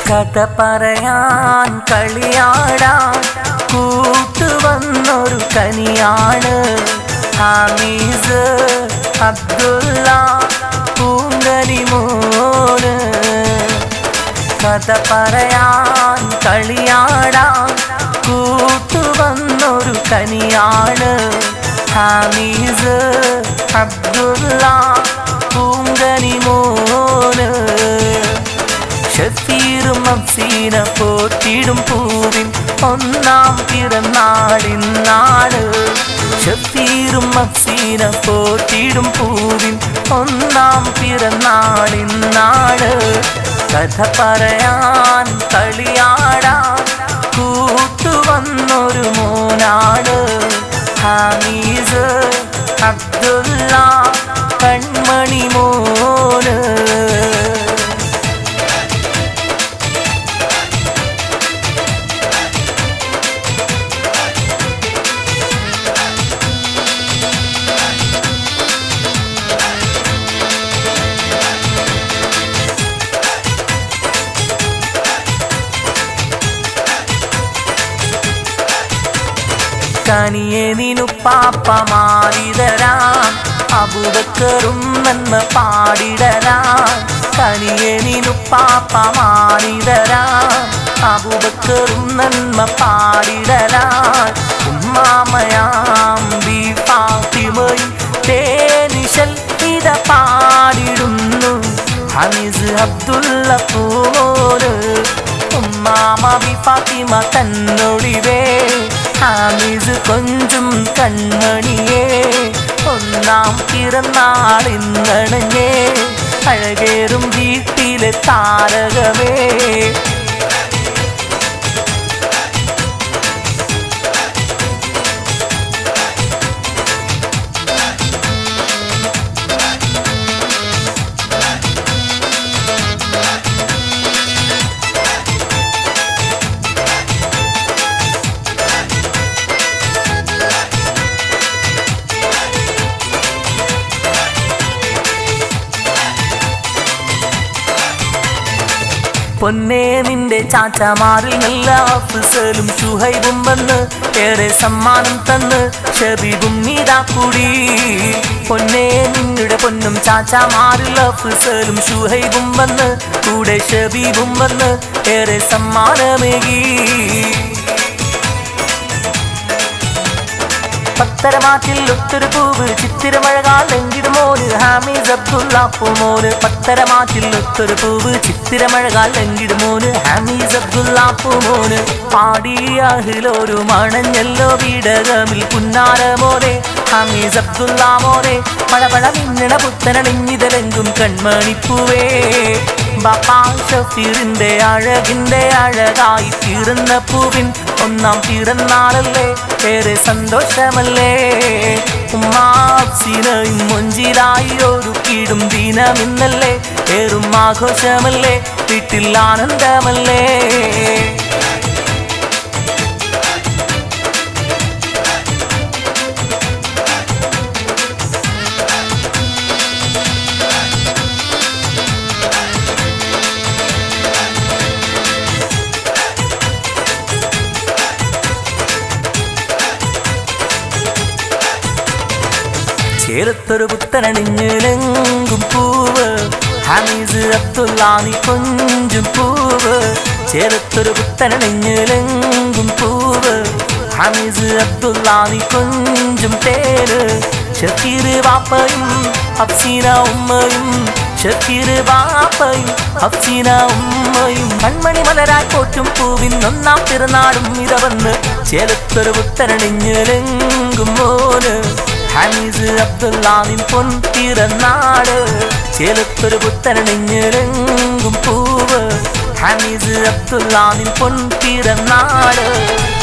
കഥ പറയാൻ കളിയാടാൻ കൂട്ടുവന്നൊരു കനിയാണ് ഹമീസ് അബ്ദുള്ള പൂങ്കനി മോന് കഥ പറയാൻ കളിയാടാൻ കൂട്ടുവന്നൊരു കനിയാണ് ഹമീസ് അബ്ദുള്ള പൂങ്കനി മോന് ഷഫീറും അഫ്സീന പോറ്റിടും പൂവിൻ ഒന്നാം പിറന്നാളിന്നാണ് ഷഫീറും അഫ്സീന പോറ്റിടും പൂവിൻ ഒന്നാം പിറന്നാളിന്നാണ് കഥ പറയാൻ കളിയാടാൻ കൂട്ടുവന്നൊരു മോനാണ് ഹമീസ് അബ്ദുള്ള കൺമണി മോന് കനിയെ നിനു പാപ്പ മാറിതരാം അബുബക്കറും നന്മ പാടിടരാം കനിയെ നിനു പാപ്പ മാറിതരാം അബുബക്കറും നന്മ പാടിടരാം ഉമ്മാമയാം ബി ഫാത്തിമയും തേനിശൽ ഇത പാടിടുന്നു ഹമീസ് അബ്ദുള്ള പൂമോന് ഉമ്മാമ ബി ഫാത്തിമ തന്നൊളിവേ ഹാമിസ് കൊഞ്ചും കൺമണിയേ ഒന്നാം പിറന്നാളിന്നണഞ്ഞേ അഴകേറും വീട്ടിലെ താരകമേ പൊന്നേ നിന്റെ ചാച്ചമാരിൽ നല്ല അഫ്സലും ഷുഹൈബും വന്ന് ഏറെ സമ്മാനം തന്ന് ഷബീബും നീതാ കൂടി പൊന്നേ നിന്നുടെ പൊന്നും ചാച്ചമാരിൽ അഫ്സലും ഷുഹൈബും വന്ന് കൂടെ ഷബീബും വന്ന് ഏറെ സമ്മാനമേകി പത്തരമാറ്റിൽ ഒത്തൊരു പൂവ് ചിത്തിരമഴകാൽ എങ്കിടുമോന് ഹാമീസ് അബ്ദുള്ള പൂമോന് പത്തരമാറ്റിൽ ഒത്തൊരു പൂവ് ചിത്തിരമഴകാൽ എങ്കിടുമോന് ഹാമീസ് അബ്ദുള്ള പൂമോന് പാടിയാഹിലൊരു മണഞ്ഞല്ലോ വീടകമിൽ പുന്നാരമോനെ ഹാമീസ് അബ്ദുള്ള മോനെ മഴപഴ മിന്നണ പുത്തനണിഞ്ഞിതലെങ്കും കൺമണിപ്പൂവേ ബാപ്പാ ഷഫീറിന്റെ അഴകിന്റെ അഴകായി തീർന്ന പൂവിൻ ഒന്നാം പിറന്നാളല്ലേ ഏറെ സന്തോഷമല്ലേ ഉമ്മാസിനയും മൊഞ്ചിലായി ഒരുക്കിടും ദിനമിന്നല്ലേ ഏറും ആഘോഷമല്ലേ വീട്ടിൽ ആനന്ദമല്ലേ ചേലത്തൊരു പുത്തനണിഞ്ഞിലെങ്കും പൂവ് ഹമീസ് അബ്ദുല്ലാനി കൊഞ്ചും പൂവ് ചേലത്തൊരു പുത്തനണിഞ്ഞിലെങ്കും പൂവ് ഹമീസ് അബ്ദുല്ലാനി കൊഞ്ചും തേര് ഷക്കീർ വാപ്പയും അഫ്സീന ഉമ്മയും ഷക്കീർ വാപ്പയും അഫ്സീന ഉമ്മയും കൺമണി മലരാൻ പോറ്റും പൂവിൻ ഒന്നാം പിറന്നാടും ഇതവന്ന് ചേലത്തൊരു പുത്തനണിഞ്ഞിലെങ്കും മോന് ഹമീസ് അബ്ദുല്ലാനിൻ പൊൻ പിറന്നാട് ചേലത്തൊരു പുത്തനണിഞ്ഞിലെങ്കും പൂവ് ഹമീസ് അബ്ദുല്ലാനിൻ പൊൻ പിറന്നാട്